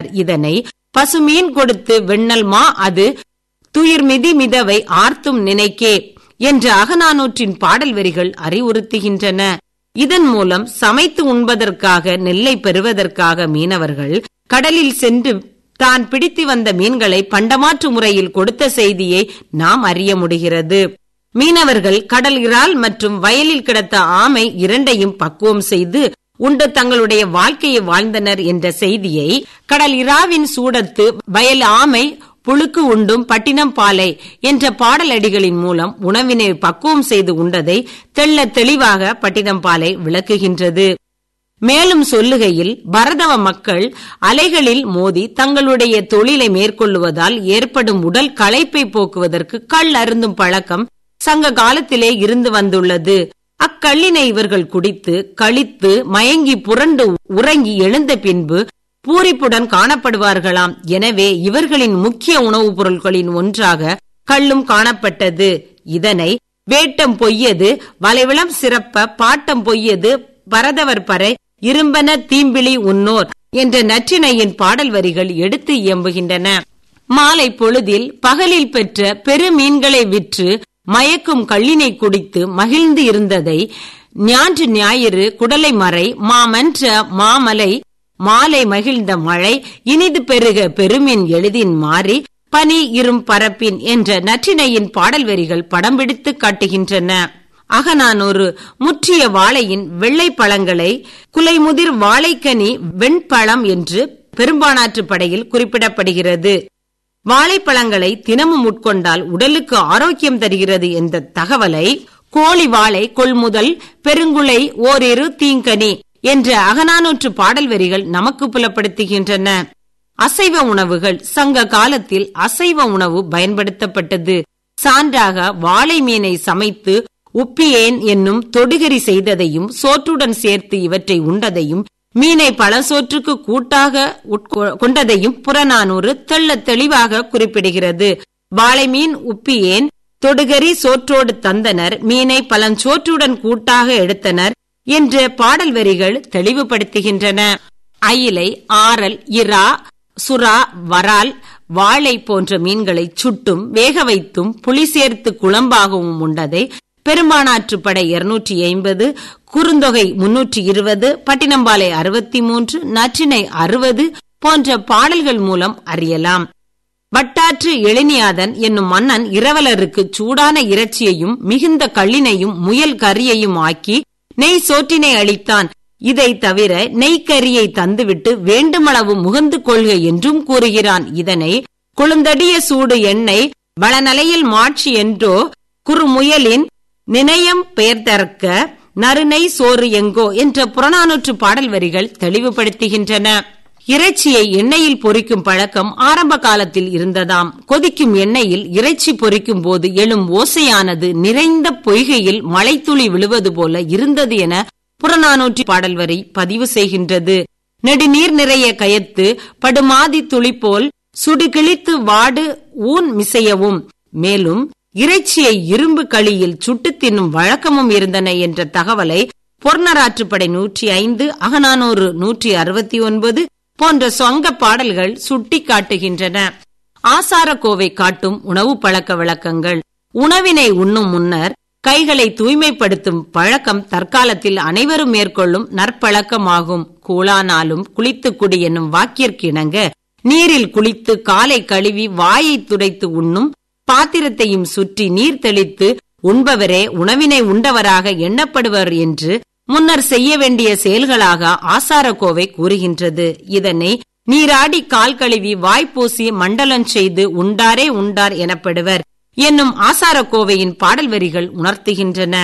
இதனை பசுமீன் கொடுத்து வெண்ணல் மா அது துயிர் மிதி மிதவை ஆர்த்தும் நினைக்கே என்ற அகநானூற்றின் பாடல் வரிகள் அறிவுறுத்துகின்றன இதன் மூலம் சமைத்து உண்பதற்காக நெல்லை பெறுவதற்காக மீனவர்கள் கடலில் சென்று தான் பிடித்து வந்த மீன்களை பண்டமாற்று முறையில் கொடுத்த செய்தியை நாம் அறிய முடிகிறது மீனவர்கள் கடல் இறால் மற்றும் வயலில் கிடத்த ஆமை இரண்டையும் பக்குவம் செய்து உண்டு தங்களுடைய வாழ்க்கையை வாழ்ந்தனர் என்ற செய்தியை கடல் இறாவின் சூடத்து வயல் ஆமை புழுக்கு உண்டும் பட்டினம் பாலை என்ற பாடலடிகளின் மூலம் உணவினை பக்குவம் செய்து உண்டதை தெள்ள தெளிவாக பட்டினம் பாலை விளக்குகின்றது மேலும் சொல்லுகையில் பரதவ மக்கள் அலைகளில் மோதி தங்களுடைய தொழிலை மேற்கொள்ளுவதால் ஏற்படும் உடல் களைப்பை போக்குவதற்கு கள் அருந்தும் பழக்கம் சங்க காலத்திலே இருந்து வந்துள்ளது அக்கள்ளினை இவர்கள் குடித்து கழித்து மயங்கி புரண்டு உறங்கி எழுந்த பின்பு பூரிப்புடன் காணப்படுவார்களாம் எனவே இவர்களின் முக்கிய உணவுப் பொருட்களின் ஒன்றாக கள்ளும் காணப்பட்டது இதனை வேட்டம் பொய்யது வலைவிளம் சிறப்ப பாட்டம் பொய்யது பரதவர் பறை இரும்பன தீம்பிளி உன்னோர் என்ற நற்றினையின் பாடல் வரிகள் எடுத்து இயம்புகின்றன மாலை பொழுதில் பகலில் பெற்ற பெரு மீன்களை விற்று மயக்கும் கள்ளினை குடித்து மகிழ்ந்து இருந்ததை ஞான்று ஞாயிறு குடலை மறை மாமன்ற மாமலை மாலை மகிழ்ந்த மழை இனிது பெருக பெருமின் எளிதின் மாறி பனி இரும் பரப்பின் என்ற நற்றினையின் பாடல் வரிகள் படம் பிடித்து காட்டுகின்றன அகநானூறு முற்றிய வாழையின் வெள்ளை பழங்களை குலைமுதிர் வாழைக்கனி வெண்பழம் என்று பெரும்பானாற்று படையில் குறிப்பிடப்படுகிறது வாழைப்பழங்களை தினமும் உட்கொண்டால் உடலுக்கு ஆரோக்கியம் தருகிறது என்ற தகவலை கோழி வாழை கொள்முதல் பெருங்குலை ஓரிரு தீங்கனி என்ற அகநானூற்று பாடல் வரிகள் நமக்கு புலப்படுத்துகின்றன அசைவ உணவுகள் சங்க காலத்தில் அசைவ உணவு பயன்படுத்தப்பட்டது சான்றாக வாழை மீனை சமைத்து உப்பியேன் என்னும் தொடுகரி செய்ததையும் சோற்றுடன் சேர்த்து இவற்றை உண்டதையும் மீனை பழசோற்றுக்கு கூட்டாக கொண்டதையும் புறநானூறு தெள்ள தெளிவாக குறிப்பிடுகிறது வாழை மீன் உப்பியேன் தொடுகரி சோற்றோடு தந்தனர் மீனை பழஞ்சோற்றுடன் கூட்டாக எடுத்தனர் என்ற பாடல் வரிகள் தெளிவுபடுத்துகின்றன அயிலை ஆரல் இறா சுறா வரால் வாழை போன்ற மீன்களை சுட்டும் வேக வைத்தும் புளி சேர்த்து குழம்பாகவும் உண்டதை பெரும்பானாற்று படை இருநூற்றி ஐம்பது குறுந்தொகை முன்னூற்றி இருபது பட்டினம்பாலை அறுபத்தி மூன்று நற்றினை அறுபது போன்ற பாடல்கள் மூலம் அறியலாம் வட்டாற்று எளினியாதன் என்னும் மன்னன் இரவலருக்கு சூடான இறைச்சியையும் மிகுந்த கள்ளினையும் முயல் கறியையும் ஆக்கி நெய் சோற்றினை அளித்தான் இதை தவிர நெய்க்கரியை தந்துவிட்டு வேண்டுமளவு முகந்து கொள்க என்றும் கூறுகிறான் இதனை குளுந்தடிய சூடு எண்ணெய் வளநலையில் மாட்சி என்றோ குறுமுயலின் நினையம் பெயர்தற்க நறுநை சோறு எங்கோ என்ற புறநானூற்று பாடல் வரிகள் தெளிவுபடுத்துகின்றன இறைச்சியை எண்ணெயில் பொரிக்கும் பழக்கம் ஆரம்ப காலத்தில் இருந்ததாம் கொதிக்கும் எண்ணெயில் இறைச்சி பொரிக்கும் போது எழும் ஓசையானது நிறைந்த பொய்கையில் மழைத்துளி விழுவது போல இருந்தது என புறநானூற்றி பாடல் வரி பதிவு செய்கின்றது நெடுநீர் நிறைய கயத்து படுமாதி துளி போல் சுடு கிழித்து வாடு ஊன் மிசையவும் மேலும் இறைச்சியை இரும்பு களியில் சுட்டு தின்னும் வழக்கமும் இருந்தன என்ற தகவலை பொர்ணராற்றுப்படை நூற்றி ஐந்து அகநானூறு நூற்றி அறுபத்தி ஒன்பது போன்ற சொங்க பாடல்கள் சுட்டி காட்டுகின்றன ஆசாரக்கோவை காட்டும் உணவு பழக்க வழக்கங்கள் உணவினை உண்ணும் முன்னர் கைகளை தூய்மைப்படுத்தும் பழக்கம் தற்காலத்தில் அனைவரும் மேற்கொள்ளும் நற்பழக்கமாகும் கூழானாலும் குளித்து குடி என்னும் வாக்கிற்கிணங்க நீரில் குளித்து காலை கழுவி வாயை துடைத்து உண்ணும் பாத்திரத்தையும் சுற்றி நீர் தெளித்து உண்பவரே உணவினை உண்டவராக எண்ணப்படுவர் என்று முன்னர் செய்ய வேண்டிய செயல்களாக ஆசாரக்கோவை கூறுகின்றது இதனை நீராடி கால் கழுவி வாய்ப்பூசி மண்டலம் செய்து உண்டாரே உண்டார் எனப்படுவர் என்னும் ஆசாரக்கோவையின் பாடல் வரிகள் உணர்த்துகின்றன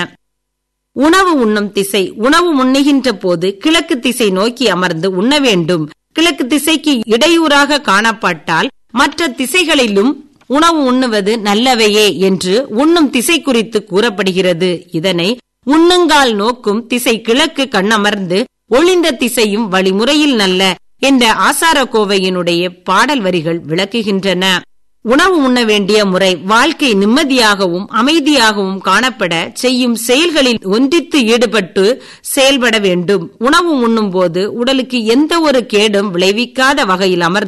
உணவு உண்ணும் திசை உணவு உண்ணுகின்ற போது கிழக்கு திசை நோக்கி அமர்ந்து உண்ண வேண்டும் கிழக்கு திசைக்கு இடையூறாக காணப்பட்டால் மற்ற திசைகளிலும் உணவு உண்ணுவது நல்லவையே என்று உண்ணும் திசை குறித்து கூறப்படுகிறது இதனை உண்ணுங்கால் நோக்கும் திசை கிழக்கு கண்ணமர்ந்து ஒளிந்த திசையும் வழிமுறையில் நல்ல என்ற ஆசாரக்கோவையினுடைய பாடல் வரிகள் விளக்குகின்றன உணவு உண்ண வேண்டிய முறை வாழ்க்கை நிம்மதியாகவும் அமைதியாகவும் காணப்பட செய்யும் செயல்களில் ஒன்றித்து ஈடுபட்டு செயல்பட வேண்டும் உணவு உண்ணும் போது உடலுக்கு எந்த ஒரு கேடும் விளைவிக்காத வகையில் அமர்ந்து